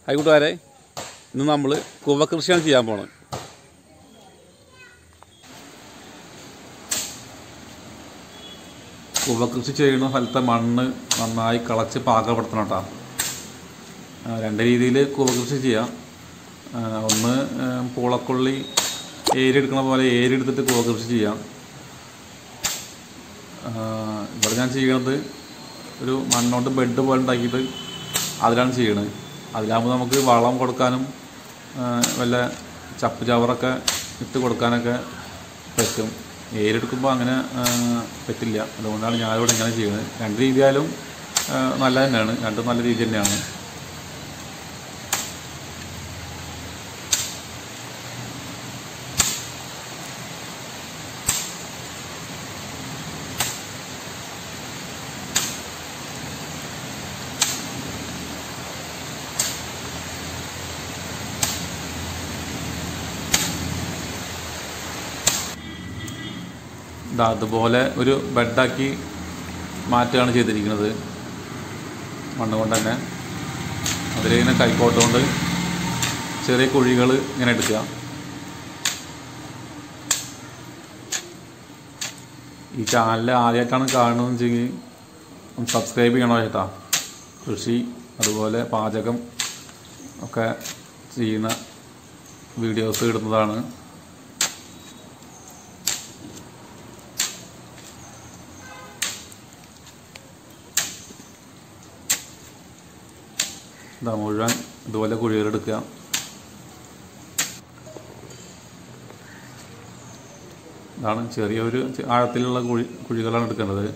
hi കൂട്ടുകാരെ ഇന്ന് നമ്മൾ കുവ കൃഷിയാണ് ചെയ്യാൻ പോണത് കുവ കൃഷി ചെയ്യുന്ന സ്ഥലത്തെ മണ്ണ് നന്നായി കളച്ച് പാകപ്പെടുത്തണം കേട്ടോ ആ, രണ്ട് രീതിയിൽ കുവ കൃഷി ചെയ്യാം ആ, ഒന്ന് ആ, പൂളക്കൊള്ളി ഏരി എടുക്കണ പോലെ ഏരി എടുത്തിട്ട് കുവ കൃഷി ചെയ്യാം ആ, ഇവിടെ ഞാൻ ചെയ്യണത് ഒരു മണ്ണോണ്ട് ബെഡ് പോലെ ഉണ്ടാക്കിയിട്ട് അതിലാണ് ചെയ്യണത് അതിലാകുമ്പോൾ നമുക്ക് വളം കൊടുക്കാനും ആ, വല്ല ചപ്പ് ചവറൊക്കെ ഇട്ട് കൊടുക്കാനൊക്കെ പറ്റും ഏരെടുക്കുമ്പോൾ അങ്ങനെ ആ, പറ്റില്ല അതുകൊണ്ടാണ് ഞാനിവിടെ ഇങ്ങനെ ചെയ്യുന്നത് രണ്ട് രീതിയായാലും ആ, നല്ല തന്നെയാണ് രണ്ടും നല്ല രീതി തന്നെയാണ് ഇതാ അതുപോലെ ഒരു ബെഡാക്കി മാറ്റുകയാണ് ചെയ്തിരിക്കുന്നത് മണ്ണ് കൊണ്ട് തന്നെ അതിലിങ്ങനെ കൈക്കോട്ട് കൊണ്ട് ചെറിയ കുഴികൾ ഇങ്ങനെ എടുക്കുക ഈ ചാനൽ ആദ്യമായിട്ടാണ് കാണുന്നതെന്ന് വെച്ചെങ്കിൽ ഒന്ന് സബ്സ്ക്രൈബ് ചെയ്യണോ ചേട്ടാ കൃഷി അതുപോലെ പാചകം ഒക്കെ ചെയ്യുന്ന വീഡിയോസ് ഇടുന്നതാണ് ഇതാ മുഴുവൻ ഇതുപോലെ കുഴികളെടുക്കുക ഇതാണ് ചെറിയൊരു ചെ- ആഴത്തിലുള്ള കുഴി കുഴികളാണ് എടുക്കേണ്ടത്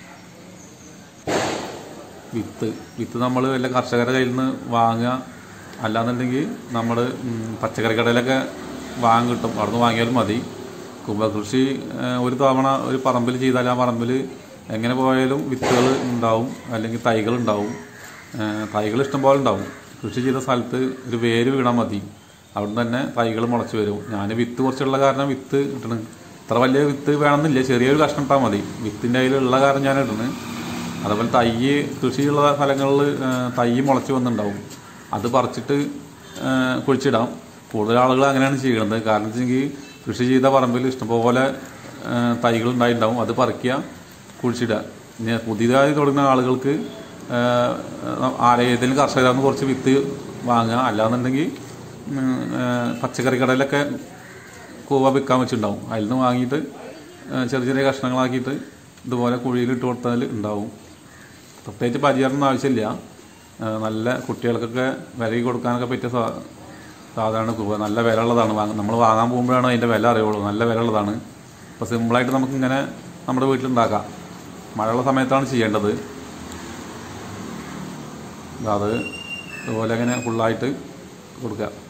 വിത്ത് വിത്ത് നമ്മൾ വല്ല കർഷകരുടെ കയ്യിൽ നിന്ന് വാങ്ങുക അല്ലാന്നുണ്ടെങ്കിൽ നമ്മൾ പച്ചക്കറി കടയിലൊക്കെ വാങ്ങി കിട്ടും അവിടെ നിന്ന് വാങ്ങിയാലും മതി കുംഭകൃഷി ഏഹ്, ഒരു തവണ ഒരു പറമ്പിൽ ചെയ്താൽ ആ പറമ്പിൽ എങ്ങനെ പോയാലും വിത്തുകൾ ഉണ്ടാവും അല്ലെങ്കിൽ തൈകൾ ഉണ്ടാവും ഏഹ്, തൈകൾ ഇഷ്ടംപോലെ ഉണ്ടാവും കൃഷി ചെയ്ത സ്ഥലത്ത് ഒരു വേര് വീണാൽ മതി അവിടെ തന്നെ തൈകൾ മുളച്ച് വരും ഞാൻ വിത്ത് കുറച്ചുള്ള കാരണം വിത്ത് ഇട്ടണ് ഇത്ര വലിയ വിത്ത് വേണമെന്നില്ല ചെറിയൊരു കഷ്ണം ഇട്ടാൽ മതി വിത്തിൻ്റെ കയ്യിലുള്ള കാരണം ഞാൻ ഇടണ് അതുപോലെ തൈ കൃഷിയുള്ള സ്ഥലങ്ങളിൽ തൈ മുളച്ച് വന്നിട്ടുണ്ടാവും അത് പറിച്ചിട്ട് ആ, കുഴിച്ചിടാം കൂടുതൽ ആളുകൾ അങ്ങനെയാണ് ചെയ്യണത് കാരണം വെച്ചെങ്കിൽ കൃഷി ചെയ്ത പറമ്പിൽ ഇഷ്ടംപോലെ തൈകൾ ഉണ്ടായിട്ടുണ്ടാവും അത് പറിക്കുക കുഴിച്ചിടുക ഇനി പുതിയതായി തുടങ്ങുന്ന ആളുകൾക്ക് ആ, ആലയത്തിൽ കർഷകരിൽ നിന്ന് കുറച്ച് വിത്ത് വാങ്ങുക അല്ലാന്നുണ്ടെങ്കിൽ ഉം, ആ, പച്ചക്കറി കടയിലൊക്കെ കൂവ വിൽക്കാൻ വെച്ചിട്ടുണ്ടാവും അതിൽ നിന്ന് വാങ്ങിയിട്ട് ആ, ചെറിയ ചെറിയ കഷ്ണങ്ങളാക്കിയിട്ട് ഇതുപോലെ കുഴിയിലിട്ട് കൊടുത്താൽ ഉണ്ടാവും പ്രത്യേകിച്ച് പരിചരണം ആവശ്യമില്ല ആ, നല്ല കുട്ടികൾക്കൊക്കെ വിലയിൽ കൊടുക്കാനൊക്കെ പറ്റിയ സാ സാധനമാണ് കൂവ നല്ല വില ഉള്ളതാണ് വാങ്ങ നമ്മൾ വാങ്ങാൻ പോകുമ്പോഴാണ് അതിൻ്റെ വില അറിയുള്ളൂ നല്ല വില ഉള്ളതാണ് അപ്പോൾ സിമ്പിളായിട്ട് നമുക്കിങ്ങനെ നമ്മുടെ വീട്ടിലുണ്ടാക്കാം മഴയുള്ള സമയത്താണ് ചെയ്യേണ്ടത് അത് ഇതുപോലെ ഇങ്ങനെ ഫുള്ളായിട്ട് കൊടുക്കുക